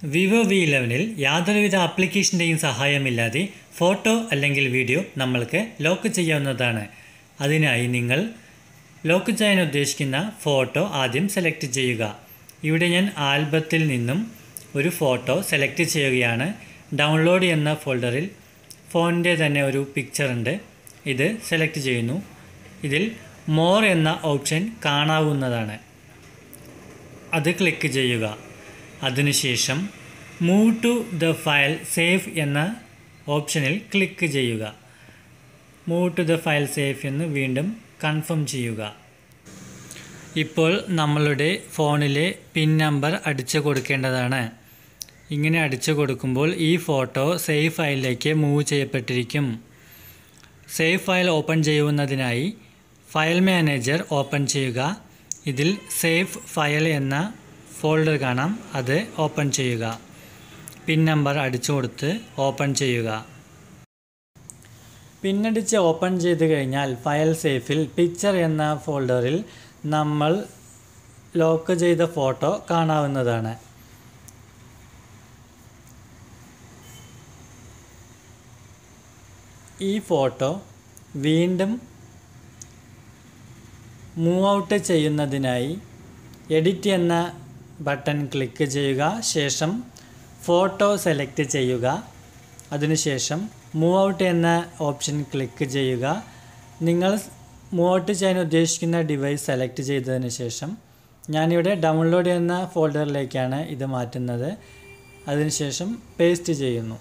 Vivo V ഇലവനിൽ യാതൊരുവിധ ആപ്ലിക്കേഷൻ്റെയും സഹായമില്ലാതെ ഫോട്ടോ അല്ലെങ്കിൽ വീഡിയോ നമ്മൾക്ക് ലോക്ക് ചെയ്യാവുന്നതാണ് അതിനായി നിങ്ങൾ ലോക്ക് ചെയ്യാൻ ഉദ്ദേശിക്കുന്ന ഫോട്ടോ ആദ്യം സെലക്ട് ചെയ്യുക ഇവിടെ ഞാൻ ആൽബത്തിൽ നിന്നും ഒരു ഫോട്ടോ സെലക്ട് ചെയ്യുകയാണ് ഡൗൺലോഡ് എന്ന ഫോൾഡറിൽ ഫോണിൻ്റെ തന്നെ ഒരു പിക്ചർ ഉണ്ട് ഇത് സെലക്ട് ചെയ്യുന്നു ഇതിൽ മോർ എന്ന ഓപ്ഷൻ കാണാവുന്നതാണ് അത് ക്ലിക്ക് ചെയ്യുക അതിനുശേഷം move to the file save എന്ന ഓപ്ഷനിൽ ക്ലിക്ക് ചെയ്യുക move to the file save എന്ന് വീണ്ടും കൺഫേം ചെയ്യുക ഇപ്പോൾ നമ്മളുടെ ഫോണിലെ പിൻ നമ്പർ അടിച്ചു കൊടുക്കേണ്ടതാണ് ഇങ്ങനെ അടിച്ചു കൊടുക്കുമ്പോൾ ഈ ഫോട്ടോ സേവ് ഫയലിലേക്ക് മൂവ് ചെയ്യപ്പെട്ടിരിക്കും സേവ് ഫയൽ ഓപ്പൺ ചെയ്യുന്നതിനായി ഫയൽ മാനേജർ ഓപ്പൺ ചെയ്യുക ഇതിൽ സേവ് ഫയൽ എന്ന ഫോൾഡർ കാണാം അത് ഓപ്പൺ ചെയ്യുക പിൻ നമ്പർ അടിച്ചു കൊടുത്ത് ഓപ്പൺ ചെയ്യുക പിന്നടിച്ച് ഓപ്പൺ ചെയ്ത് കഴിഞ്ഞാൽ ഫയൽ സേഫിൽ പിക്ചർ എന്ന ഫോൾഡറിൽ നമ്മൾ ലോക്ക് ചെയ്ത ഫോട്ടോ കാണാവുന്നതാണ് ഈ ഫോട്ടോ വീണ്ടും മൂവ് ഔട്ട് ചെയ്യുന്നതിനായി എഡിറ്റ് എന്ന ബട്ടൺ ക്ലിക്ക് ചെയ്യുക ശേഷം ഫോട്ടോ സെലക്ട് ചെയ്യുക അതിനുശേഷം മൂവ് ഔട്ട് എന്ന ഓപ്ഷൻ ക്ലിക്ക് ചെയ്യുക നിങ്ങൾ മൂവ് ഔട്ട് ചെയ്യാൻ ഉദ്ദേശിക്കുന്ന ഡിവൈസ് സെലക്ട് ചെയ്തതിന് ശേഷം ഞാനിവിടെ ഡൗൺലോഡ് എന്ന ഫോൾഡറിലേക്കാണ് ഇത് മാറ്റുന്നത് അതിനുശേഷം പേസ്റ്റ് ചെയ്യുന്നു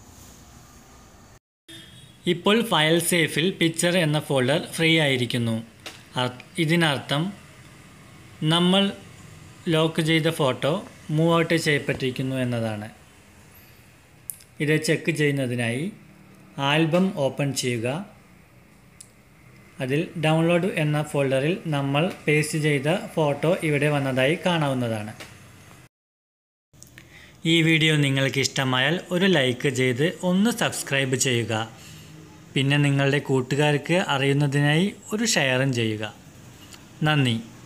ഇപ്പോൾ ഫയൽ സേഫിൽ പിക്ചർ എന്ന ഫോൾഡർ ഫ്രീ ആയിരിക്കുന്നു ഇതിനർത്ഥം നമ്മൾ ലോക്ക് ചെയ്ത ഫോട്ടോ മൂവ് ഔട്ട് ചെയ്യപ്പെട്ടിരിക്കുന്നു എന്നതാണ് ഇത് ചെക്ക് ചെയ്യുന്നതിനായി ആൽബം ഓപ്പൺ ചെയ്യുക അതിൽ ഡൗൺലോഡ് എന്ന ഫോൾഡറിൽ നമ്മൾ പേസ്റ്റ് ചെയ്ത ഫോട്ടോ ഇവിടെ വന്നതായി കാണാവുന്നതാണ് ഈ വീഡിയോ നിങ്ങൾക്ക് ഇഷ്ടമായാൽ ഒരു ലൈക്ക് ചെയ്ത് ഒന്ന് സബ്സ്ക്രൈബ് ചെയ്യുക പിന്നെ നിങ്ങളുടെ കൂട്ടുകാർക്ക് അറിയുന്നതിനായി ഒരു ഷെയറും ചെയ്യുക നന്ദി